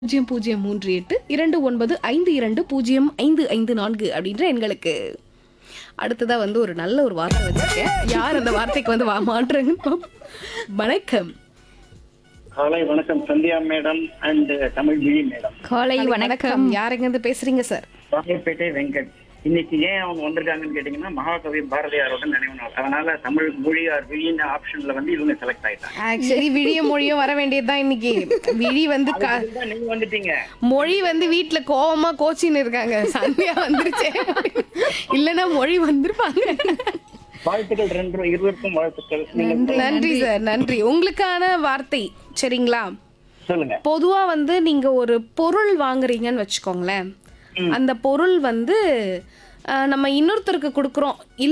பூஜ்ஜியம் பூஜ்ஜியம் மூன்று எட்டு இரண்டு ஒன்பது ஐந்து இரண்டு பூஜ்ஜியம் ஐந்து ஐந்து நான்கு அப்படின்ற எண்களுக்கு அடுத்ததா வந்து ஒரு நல்ல ஒரு வார்த்தை வச்சிருக்கேன் யார் அந்த வார்த்தைக்கு வந்து வா- மாற்றுறேங்கன்னு பாப்போம். வணக்கம் காலை வணக்கம் சந்தியா மேடம் அண்ட் தமிழ் விழி மேடம் காலை வணக்கம் யாருங்க இருந்து பேசுறீங்க சார் ராயப்பேட்டை வெங்கட் இன்னைக்கு ஏன் அவங்க வந்திருக்காங்கன்னு கேட்டீங்கன்னா மகாகவி பாரதியாரோட நினைவு நாள் அதனால தமிழ் மொழி ஆர் விழின்னு ஆப்ஷன்ல வந்து இவங்க செலக்ட் ஆயிட்டாங்க ஆக்சுவலி விழிய மொழியும் வர வேண்டியதுதான் இன்னைக்கு விழி வந்து கா- அதுதான் நீங்க வந்துட்டீங்க மொழி வந்து வீட்ல கோவமா கோச்சின்னு இருக்காங்க சந்தியா வந்துருச்சே இல்லைன்னா மொழி வந்திருப்பாங்க வாழ்த்துக்கள் ரெண்டு இருவருக்கும் வாழ்த்துக்கள் நீங்க நன்றி சார் நன்றி உங்களுக்கான வார்த்தை சரிங்களா சொல்லுங்க பொதுவா வந்து நீங்க ஒரு பொருள் வாங்குறீங்கன்னு வச்சுக்கோங்களேன் அந்த பொருள் வந்து அஹ், நம்ம இன்னொருத்தருக்கு கொடுக்குறோம் இல்ல